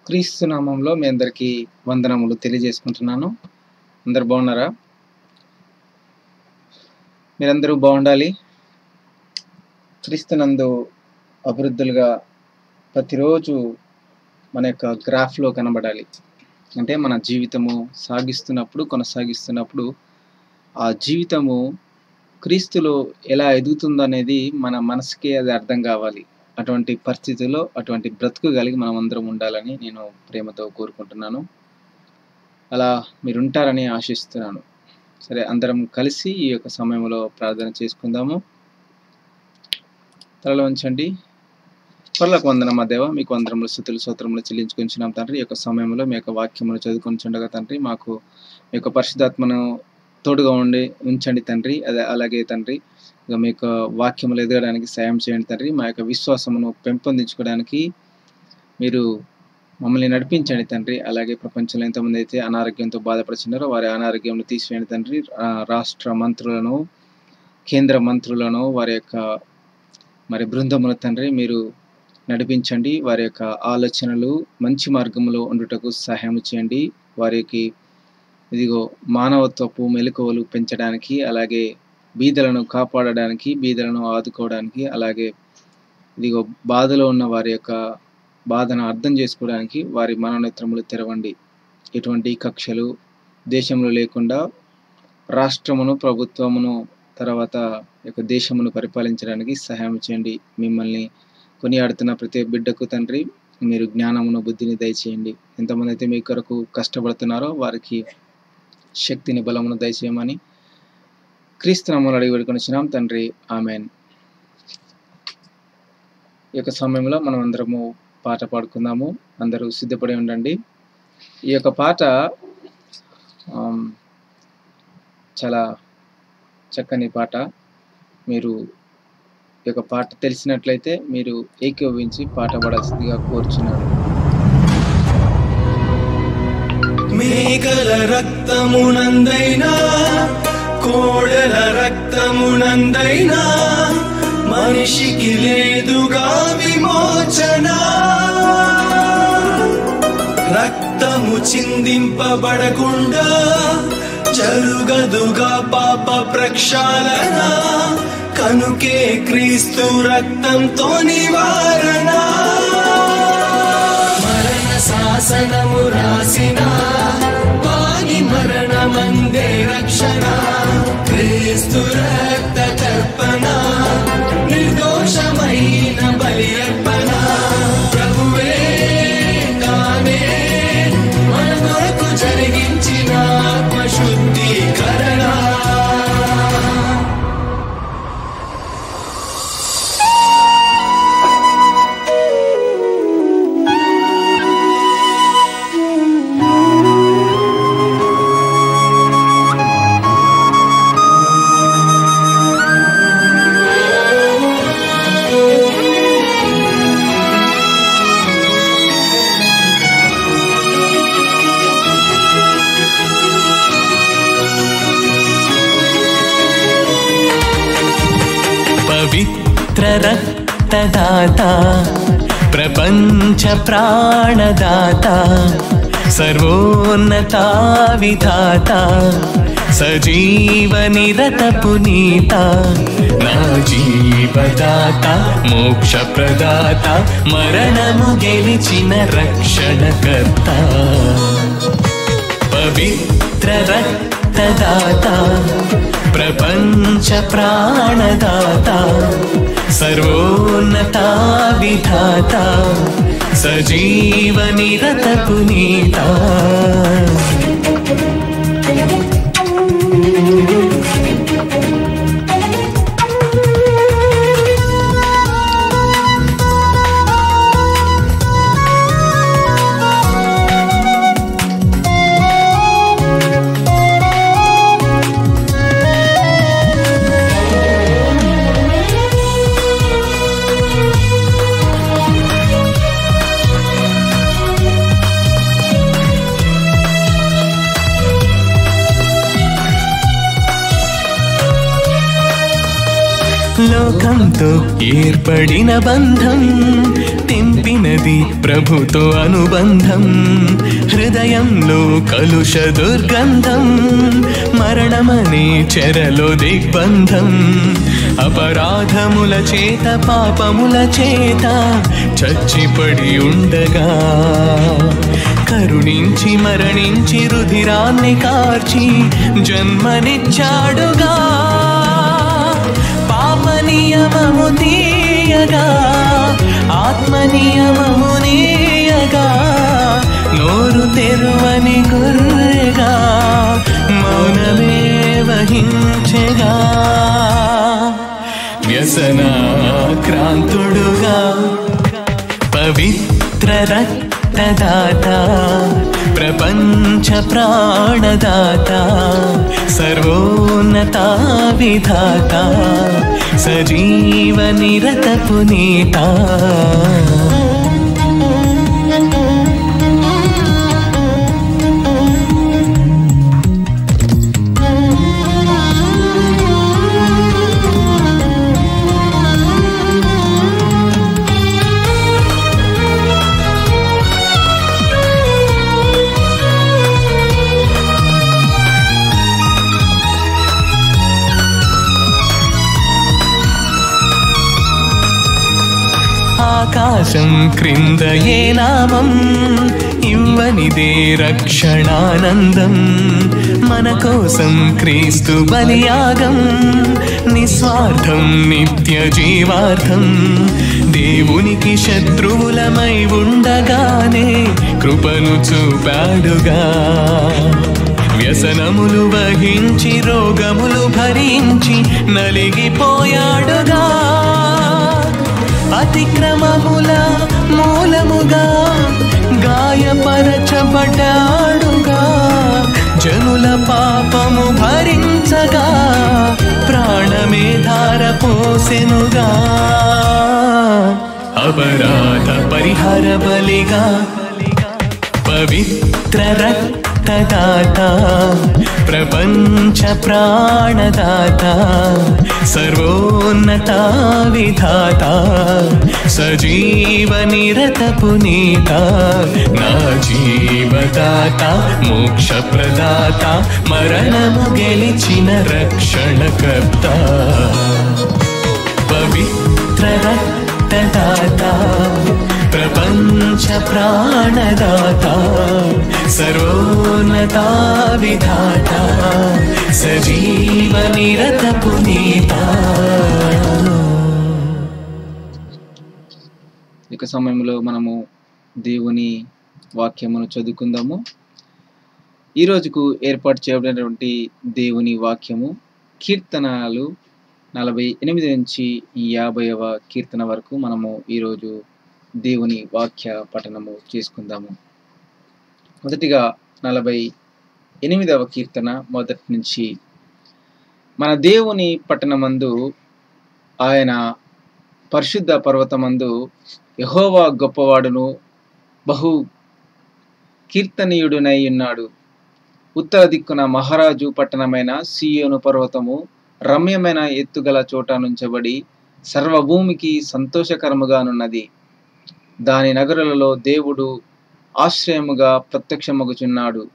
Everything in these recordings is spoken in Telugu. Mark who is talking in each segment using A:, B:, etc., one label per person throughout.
A: క్రీస్తు నామంలో మీ అందరికీ వందనములు తెలియజేసుకుంటున్నాను అందరు బాగున్నారా మీరందరూ బాగుండాలి క్రీస్తునందు అభివృద్ధులుగా ప్రతిరోజు మన యొక్క గ్రాఫ్లో కనబడాలి అంటే మన జీవితము సాగిస్తున్నప్పుడు కొనసాగిస్తున్నప్పుడు ఆ జీవితము క్రీస్తులో ఎలా ఎదుగుతుందనేది మన మనసుకి అది అర్థం కావాలి అటువంటి పరిస్థితుల్లో అటువంటి బ్రతుకు కలిగి మనం అందరం ఉండాలని నేను ప్రేమతో కోరుకుంటున్నాను అలా మీరు ఉంటారని ఆశిస్తున్నాను సరే అందరం కలిసి ఈ యొక్క సమయంలో ప్రార్థన చేసుకుందాము తలలో ఉంచండి పర్లకు వందన మా దేవ మీకు వందరములు స్థుతులు సూత్రములు చెల్లించుకుంటున్నాం తండ్రి ఈ యొక్క సమయంలో మీ యొక్క వాక్యములు చదువుకుంటుండగా తండ్రి మాకు మీ యొక్క పరిశుధాత్మను తోడుగా ఉండి ఉంచండి తండ్రి అదే అలాగే తండ్రి ఇక మీ యొక్క వాక్యములు ఎదగడానికి సాయం చేయండి తండ్రి మా యొక్క విశ్వాసమును పెంపొందించుకోవడానికి మీరు మమ్మల్ని నడిపించండి తండ్రి అలాగే ప్రపంచంలో ఎంతమంది అయితే అనారోగ్యంతో బాధపడుతున్నారో వారి అనారోగ్యంను తీసివేయండి తండ్రి ఆ, రాష్ట్ర మంత్రులను కేంద్ర మంత్రులను వారి యొక్క మరి బృందముల తండ్రి మీరు నడిపించండి వారి యొక్క ఆలోచనలు మంచి మార్గంలో ఉండుటకు సహాయం చేయండి వారికి ఇదిగో మానవత్వపు మెలకువలు పెంచడానికి అలాగే బీదలను కాపాడడానికి బీదలను ఆదుకోవడానికి అలాగే ఇదిగో బాధలో ఉన్న వారి యొక్క బాధను అర్థం చేసుకోవడానికి వారి మనోనేత్రములు తెరవండి ఎటువంటి కక్షలు దేశంలో లేకుండా రాష్ట్రమును ప్రభుత్వమును తర్వాత ఈ యొక్క దేశమును పరిపాలించడానికి సహాయం చేయండి మిమ్మల్ని కొనియాడుతున్న ప్రతి బిడ్డకు తండ్రి మీరు జ్ఞానమును బుద్ధిని దయచేయండి ఎంతమంది అయితే మీ కొరకు కష్టపడుతున్నారో వారికి శక్తిని బలమును దయచేయమని క్రీస్తు నామములో అడిగి పెడుకొనిచ్చినాం తండ్రి ఆమెన్ ఈ యొక్క సమయంలో మనం అందరము పాట పాడుకుందాము అందరూ సిద్ధపడి ఉండండి ఈ యొక్క పాట ఆమ్, చాలా చక్కని పాట మీరు ఈ యొక్క పాట తెలిసినట్లయితే మీరు ఏకీభవించి పాట పాడాల్సిందిగా కోరుచున్నాను
B: మేకల రక్తమునందైనా కోడల రక్తమునందైనా మనిషికి లేదుగా విమోచన రక్తము చిందింపబడకుండా జరుగదుగా పాప ప్రక్షాళన కనుకే క్రీస్తు రక్తంతో నివారణ మరణ శాసనము రాసిన వాని మరణమందే రక్షణ క్రీస్తు రక్త తర్పణ నిర్దోషమైన బలి అర్పణ ప్రభువే తానే మన కొరకు జరిగించిన ఆత్మశుద్ధీకరణ
C: పవిత్ర రక్తదాత ప్రపంచ ప్రాణదాత సర్వోన్నత విధాత సజీవ నిరత పునీత నా జీవదాత మోక్ష ప్రదాత మరణము గెలిచిన రక్షణకర్త పవిత్ర రక్తదాత ప్రపంచ ప్రాణదాత సర్వోన్నత విధాత సజీవ నిరత పునీత లోకంతో ఏర్పడిన బంధం తెంప నింపినది ప్రభుతో అనుబంధం హృదయంలో కలుష దుర్గంధం మరణమనే చెరలో దిగ్బంధం అపరాధముల చేత పాపముల చేత చచ్చిపడి ఉండగా కరుణించి మరణించి రుధిరాన్ని కార్చి జన్మనిచ్చాడుగా పాప నియమము తీయగా ఆత్మ నియమము నీయగా నోరు తెరువని గుర్రెగా మౌనమే వహించగా వ్యసనాక్రాంతుడుగా పవిత్ర రక్తదాత ప్రపంచ ప్రాణదాత సర్వోన్నత విధాత సజీవ నిరత పునీత ఆకాశం క్రింద ఏ నామం ఇవ్వనిదే రక్షణానందం మన కోసం క్రీస్తు బలియాగం నిస్వార్థం నిత్య జీవార్థం దేవునికి శత్రువులమై ఉండగానే కృపను చూపాడుగా వ్యసనములు వహించి రోగములు భరించి నలిగిపోయాడుగా అతిక్రమముల మూలముగా గాయపరచబడ్డాడుగా జనుల పాపము భరించగా ప్రాణమే ధార పోసెనుగా అపరాధ పరిహార బలిగా పవిత్ర రక్తదాత ప్రపంచ ప్రాణదాత సర్వోన్నత విధాత సజీవ నిరత పునీత నా జీవదాత మోక్ష ప్రదాత మరణము గెలిచిన రక్షణకర్త పవిత్ర రక్తదాత ప్రపంచ ప్రాణదాత సర్వోన్నత విధాత సజీవ నిరత పునీత
A: ఇక సమయంలో మనము దేవుని వాక్యమును చదువుకుందాము ఈ రోజుకు ఏర్పాటు చేయబడినటువంటి దేవుని వాక్యము కీర్తనలు నలభై ఎనిమిది నుంచి యాభైవ కీర్తన వరకు మనము ఈరోజు దేవుని వాక్య పఠనము చేసుకుందాము మొదటిగా నలభై ఎనిమిదవ కీర్తన మొదటి నుంచి మన దేవుని పట్టణమందు ఆయన పరిశుద్ధ పర్వతమందు యహోవా గొప్పవాడును బహు కీర్తనీయుడునై ఉన్నాడు ఉత్తర దిక్కున మహారాజు పట్టణమైన సియోను పర్వతము రమ్యమైన ఎత్తుగల చోట నుంచబడి సర్వభూమికి సంతోషకరముగానున్నది దాని నగరులలో దేవుడు ఆశ్రయముగా ప్రత్యక్షమగుచున్నాడు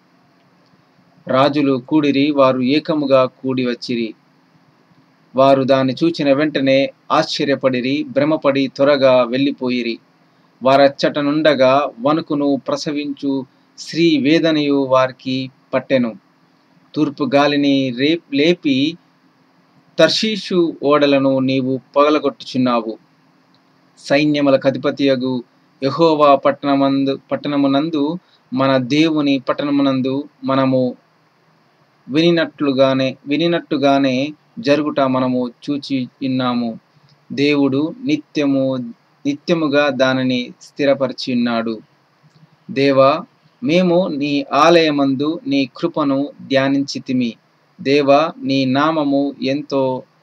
A: రాజులు కూడిరి వారు ఏకముగా కూడి వచ్చిరి వారు దాన్ని చూచిన వెంటనే ఆశ్చర్యపడిరి భ్రమపడి త్వరగా వెళ్ళిపోయిరి వారచ్చట నుండగా వణుకును ప్రసవించు స్త్రీ వేదనయు వారికి పట్టెను తూర్పు గాలిని రే లేపి తర్షీషు ఓడలను నీవు పగలగొట్టుచున్నావు సైన్యముల కధిపతియగు యహోవా పట్టణమందు పట్టణమునందు మన దేవుని పట్టణమునందు మనము వినినట్లుగానే వినినట్టుగానే జరుగుట మనము చూచి ఉన్నాము దేవుడు నిత్యము నిత్యముగా దానిని స్థిరపరిచి ఉన్నాడు దేవా మేము నీ ఆలయమందు నీ కృపను ధ్యానించితిమి దేవా నీ నామము ఎంతో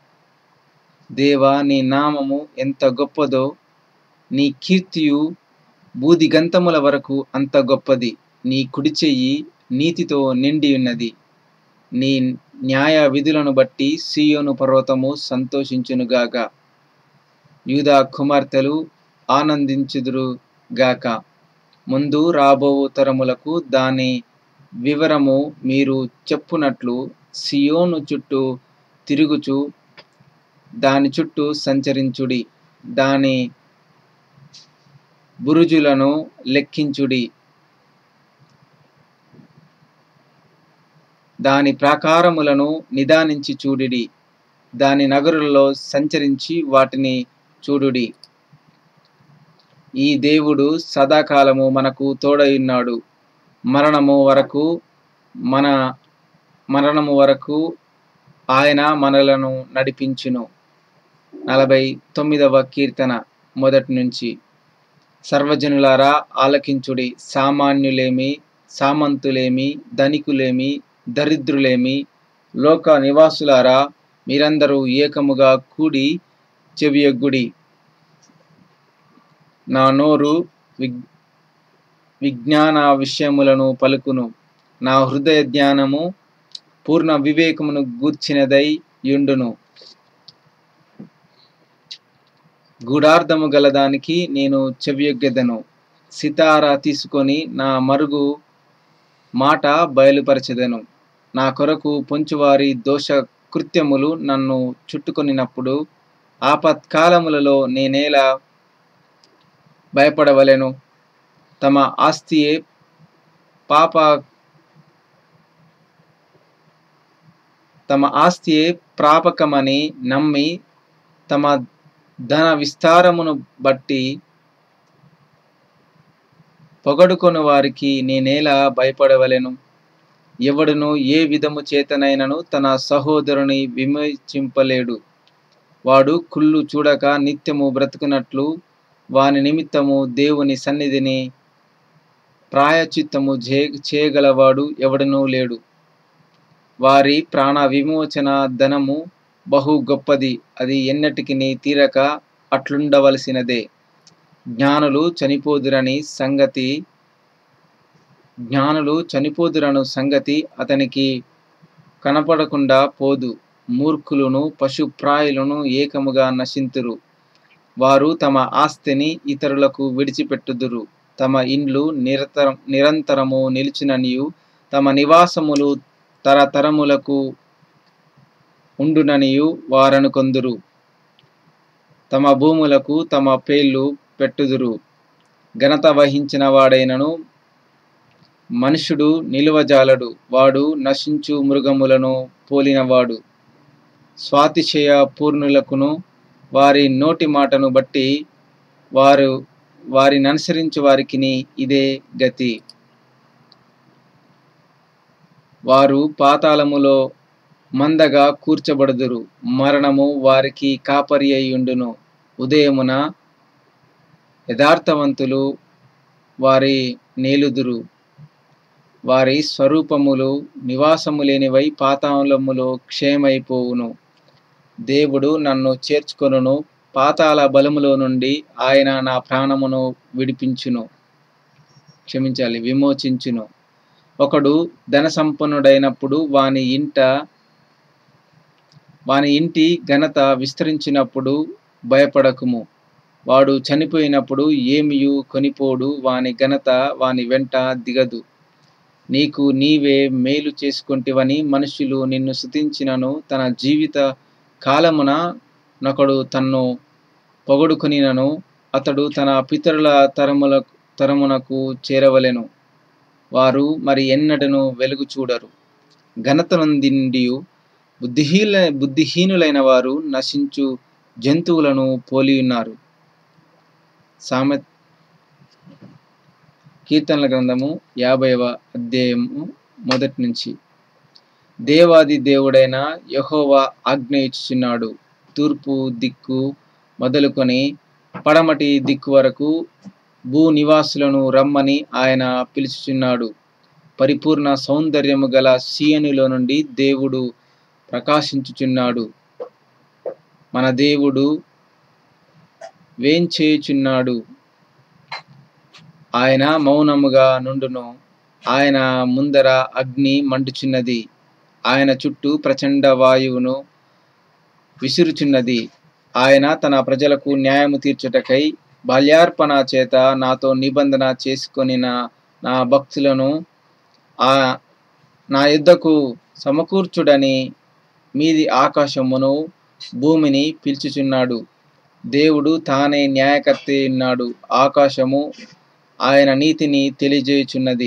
A: దేవా నీ నామము ఎంత గొప్పదో నీ కీర్తియు బూదిగంతముల వరకు అంత గొప్పది నీ కుడి చెయ్యి నీతితో నిండి ఉన్నది నీ న్యాయ విధులను బట్టి సియోను పర్వతము సంతోషించునుగాక యూదా కుమార్తెలు ఆనందించుదురు గాక ముందు రాబోవు తరములకు దాని వివరము మీరు చెప్పునట్లు సియోను చుట్టూ తిరుగుచు దాని చుట్టూ సంచరించుడి దాని బురుజులను లెక్కించుడి దాని ప్రాకారములను నిదానించి చూడుడి దాని నగరులలో సంచరించి వాటిని చూడుడి ఈ దేవుడు సదాకాలము మనకు తోడయున్నాడు మరణము వరకు మన మరణము వరకు ఆయన మనలను నడిపించును నలభై తొమ్మిదవ కీర్తన మొదటి నుంచి సర్వజనులారా ఆలకించుడి సామాన్యులేమి సామంతులేమి ధనికులేమి దరిద్రులేమి లోక నివాసులారా మీరందరూ ఏకముగా కూడి చెవియొగ్గుడి నా నోరు విగ్ విజ్ఞాన విషయములను పలుకును నా హృదయ జ్ఞానము పూర్ణ వివేకమును గూర్చినదై యుండును గూఢార్థము గలదానికి నేను చెవియొగ్గెదను సితారా తీసుకొని నా మరుగు మాట బయలుపరచెదను నా కొరకు పొంచువారి దోష కృత్యములు నన్ను చుట్టుకొనినప్పుడు ఆపత్కాలములలో నేనేలా భయపడవలెను తమ ఆస్తియే పాప తమ ఆస్తియే ప్రాపకమని నమ్మి తమ ధన విస్తారమును బట్టి పొగడుకొని వారికి నేనేలా భయపడవలెను ఎవడును ఏ విధము చేతనైనను తన సహోదరుని విమర్శింపలేడు వాడు కుళ్ళు చూడక నిత్యము బ్రతుకున్నట్లు వాని నిమిత్తము దేవుని సన్నిధిని ప్రాయచిత్తము చే చేయగలవాడు ఎవడనూ లేడు వారి ప్రాణ విమోచన ధనము బహు గొప్పది అది ఎన్నటికి తీరక అట్లుండవలసినదే జ్ఞానులు చనిపోదురని సంగతి జ్ఞానులు చనిపోదురను సంగతి అతనికి కనపడకుండా పోదు మూర్ఖులను పశుప్రాయులను ఏకముగా నశింతురు వారు తమ ఆస్తిని ఇతరులకు విడిచిపెట్టుదురు తమ ఇండ్లు నిరతరం నిరంతరము నిలిచిననియు తమ నివాసములు తరతరములకు ఉండుననియు వారనుకొందురు తమ భూములకు తమ పేర్లు పెట్టుదురు ఘనత వహించిన వాడైనను మనుషుడు నిలువజాలడు వాడు నశించు మృగములను పోలినవాడు స్వాతిశయ పూర్ణులకును వారి నోటి మాటను బట్టి వారు వారిని అనుసరించు వారికిని ఇదే గతి వారు పాతాళములో మందగా కూర్చబడుదురు మరణము వారికి కాపరి అయ్యుండును ఉదయమున యథార్థవంతులు వారి నేలుదురు వారి స్వరూపములు నివాసము లేనివై పాతాళములో క్షేమైపోవును దేవుడు నన్ను చేర్చుకొనును పాతాళ బలములో నుండి ఆయన నా ప్రాణమును విడిపించును క్షమించాలి విమోచించును ఒకడు ధన సంపన్నుడైనప్పుడు వాని ఇంట వాని ఇంటి ఘనత విస్తరించినప్పుడు భయపడకుము వాడు చనిపోయినప్పుడు ఏమియు కొనిపోడు వాని ఘనత వాని వెంట దిగదు నీకు నీవే మేలు చేసుకుంటివని మనుషులు నిన్ను స్తుతించినను తన జీవిత కాలమున నొకడు తన్ను పొగడుకొనినను అతడు తన పితరుల తరముల తరమునకు చేరవలెను వారు మరి ఎన్నడను వెలుగు చూడరు ఘనత నుండి బుద్ధిహీన బుద్ధిహీనులైన వారు నశించు జంతువులను పోలి ఉన్నారు సామె కీర్తనల గ్రంథము యాభైవ అధ్యాయము మొదటి నుంచి దేవాది దేవుడైన యహోవా ఆజ్ఞ ఇచ్చుచున్నాడు తూర్పు దిక్కు మొదలుకొని పడమటి దిక్కు వరకు భూ నివాసులను రమ్మని ఆయన పిలుచుచున్నాడు పరిపూర్ణ సౌందర్యము గల సీయనులో నుండి దేవుడు ప్రకాశించుచున్నాడు మన దేవుడు వేంచేయుచున్నాడు ఆయన మౌనముగా నుండును ఆయన ముందర అగ్ని మండుచున్నది ఆయన చుట్టూ ప్రచండ వాయువును విసురుచున్నది ఆయన తన ప్రజలకు న్యాయము తీర్చుటకై బాల్యార్పణ చేత నాతో నిబంధన చేసుకొని నా భక్తులను ఆ నా యుద్ధకు సమకూర్చుడని మీది ఆకాశమును భూమిని పిలుచుచున్నాడు దేవుడు తానే న్యాయకర్త ఉన్నాడు ఆకాశము ఆయన నీతిని తెలియజేయుచున్నది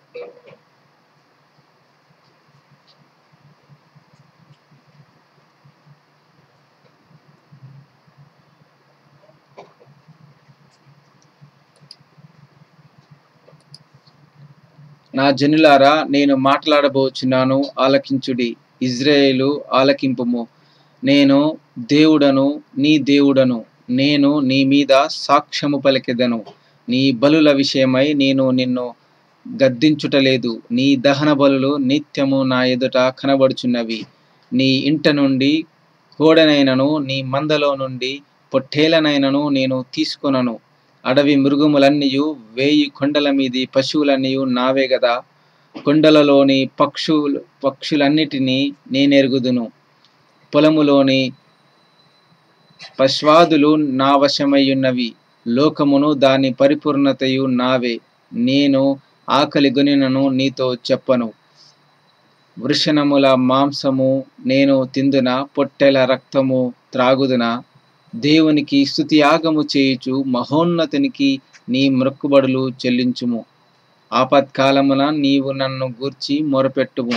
A: నా జనులారా నేను మాట్లాడబోచున్నాను ఆలకించుడి ఇజ్రాయేలు ఆలకింపుము నేను దేవుడను నీ దేవుడను నేను నీ మీద సాక్ష్యము పలికెదను నీ బలుల విషయమై నేను నిన్ను గద్దించుటలేదు నీ దహన బలులు నిత్యము నా ఎదుట కనబడుచున్నవి నీ ఇంట నుండి కోడనైనను నీ మందలో నుండి పొట్టేలనైనను నేను తీసుకొనను అడవి మృగములన్నీయు వేయి కొండల మీది పశువులన్నీయు నావే గదా కొండలలోని పక్షులు పక్షులన్నిటినీ నేనెరుగుదును పొలములోని పశ్వాదులు నా వశమయ్యున్నవి లోకమును దాని పరిపూర్ణతయు నావే నేను ఆకలి గొనినను నీతో చెప్పను వృషణముల మాంసము నేను తిందున పొట్టెల రక్తము త్రాగుదున దేవునికి స్తుతియాగము చేయుచు మహోన్నతునికి నీ మొక్కుబడులు చెల్లించుము ఆపత్కాలమున నీవు నన్ను గూర్చి మొరపెట్టుము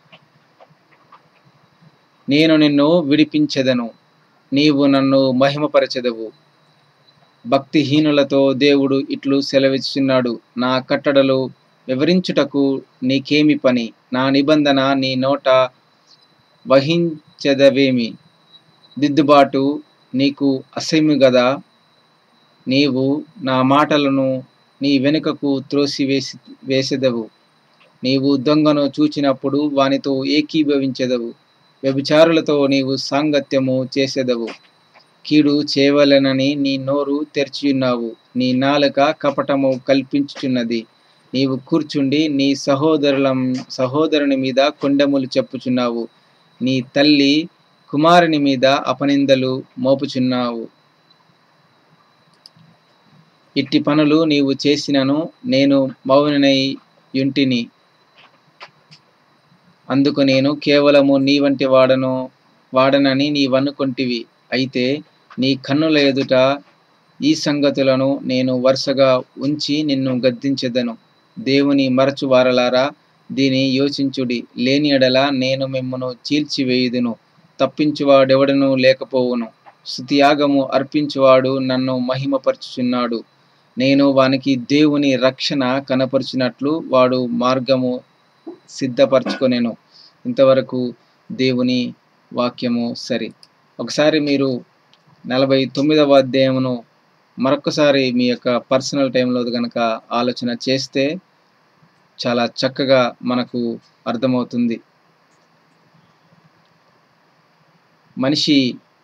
A: నేను నిన్ను విడిపించెదను నీవు నన్ను మహిమపరచెదవు భక్తిహీనులతో దేవుడు ఇట్లు సెలవిస్తున్నాడు నా కట్టడలు వివరించుటకు నీకేమి పని నా నిబంధన నీ నోట వహించెదవేమి దిద్దుబాటు నీకు అసహ్యము గదా నీవు నా మాటలను నీ వెనుకకు త్రోసివేసి వేసెదవు నీవు దొంగను చూచినప్పుడు వానితో ఏకీభవించెదవు వ్యభిచారులతో నీవు సాంగత్యము చేసెదవు కీడు చేయవలెనని నీ నోరు తెరిచియున్నావు నీ నాలుక కపటము కల్పించుచున్నది నీవు కూర్చుండి నీ సహోదరుల సహోదరుని మీద కొండెములు చెప్పుచున్నావు నీ తల్లి కుమారుని మీద అపనిందలు మోపుచున్నావు ఇట్టి పనులు నీవు చేసినను నేను మౌననై యుంటిని అందుకు నేను కేవలము నీ వంటి వాడను వాడనని నీవనుకొంటివి అయితే నీ కన్నుల ఎదుట ఈ సంగతులను నేను వరుసగా ఉంచి నిన్ను గద్దించెదను దేవుని మరచు వారలారా దీని యోచించుడి లేని ఎడల నేను మిమ్మను చీల్చివేయుదును తప్పించువాడెవడను లేకపోవును స్థుతియాగము అర్పించువాడు నన్ను మహిమపరచుచున్నాడు నేను వానికి దేవుని రక్షణ కనపరుచినట్లు వాడు మార్గము సిద్ధపరచుకొనెను ఇంతవరకు దేవుని వాక్యము సరి ఒకసారి మీరు నలభై తొమ్మిదవ అధ్యాయమును మరొకసారి మీ యొక్క పర్సనల్ టైంలో కనుక ఆలోచన చేస్తే చాలా చక్కగా మనకు అర్థమవుతుంది మనిషి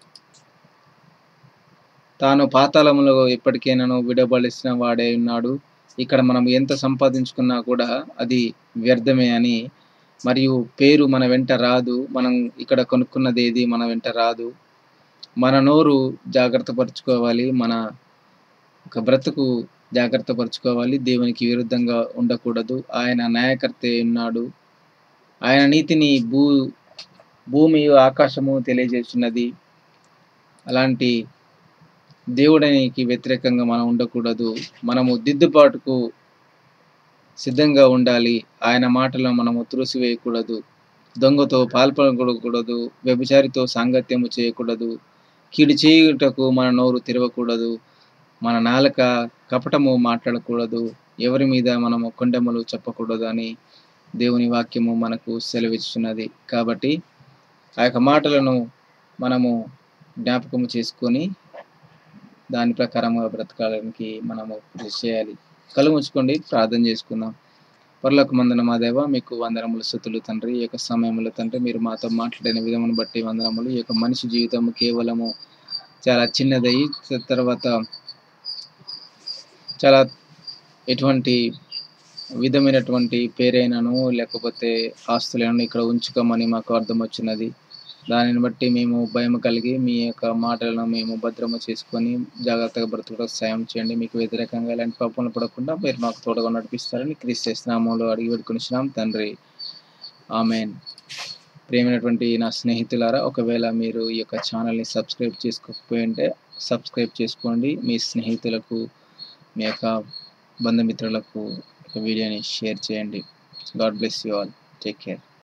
A: తాను పాతాళములో ఎప్పటికైనాను విడబలిసిన వాడే ఉన్నాడు ఇక్కడ మనం ఎంత సంపాదించుకున్నా కూడా అది వ్యర్థమే అని మరియు పేరు మన వెంట రాదు మనం ఇక్కడ కొనుక్కున్నది ఏది మన వెంట రాదు మన నోరు జాగ్రత్త పరుచుకోవాలి మన ఒక బ్రతుకు జాగ్రత్త పరుచుకోవాలి దేవునికి విరుద్ధంగా ఉండకూడదు ఆయన న్యాయకర్త ఉన్నాడు ఆయన నీతిని భూ భూమి ఆకాశము తెలియజేస్తున్నది అలాంటి దేవుడానికి వ్యతిరేకంగా మనం ఉండకూడదు మనము దిద్దుబాటుకు సిద్ధంగా ఉండాలి ఆయన మాటలను మనము త్రోసివేయకూడదు దొంగతో పాల్పడకూడదు వ్యభిచారితో సాంగత్యము చేయకూడదు కీడు చేయుటకు మన నోరు తెరవకూడదు మన నాలుక కపటము మాట్లాడకూడదు ఎవరి మీద మనము కొండెములు చెప్పకూడదు అని దేవుని వాక్యము మనకు సెలవిస్తున్నది కాబట్టి ఆ యొక్క మాటలను మనము జ్ఞాపకము చేసుకొని దాని ప్రకారంగా బ్రతకడానికి మనము కృషి చేయాలి కళ్ళు ముచ్చుకోండి ప్రార్థన చేసుకుందాం పరులకు మందన మా దేవ మీకు వందనములు స్థుతులు తండ్రి ఈ యొక్క సమయంలో తండ్రి మీరు మాతో మాట్లాడిన విధమును బట్టి వందనములు ఈ యొక్క మనిషి జీవితం కేవలము చాలా చిన్నదై తర్వాత చాలా ఎటువంటి విధమైనటువంటి పేరైనను లేకపోతే ఆస్తులను ఇక్కడ ఉంచుకోమని మాకు అర్థం వచ్చినది దానిని బట్టి మేము భయం కలిగి మీ యొక్క మాటలను మేము భద్రము చేసుకొని జాగ్రత్తగా బ్రతుకుటకు సాయం చేయండి మీకు వ్యతిరేకంగా ఎలాంటి పాపంలో పడకుండా మీరు మాకు తోడుగా నడిపిస్తారని క్రీస్తు నామంలో అడిగి పెట్టుకునిచ్చినాం తండ్రి ఆమెన్ ప్రేమైనటువంటి నా స్నేహితులారా ఒకవేళ మీరు ఈ యొక్క ఛానల్ని సబ్స్క్రైబ్ చేసుకోకపోయి ఉంటే సబ్స్క్రైబ్ చేసుకోండి మీ స్నేహితులకు మీ యొక్క బంధుమిత్రులకు ఈ వీడియోని షేర్ చేయండి God bless you all take care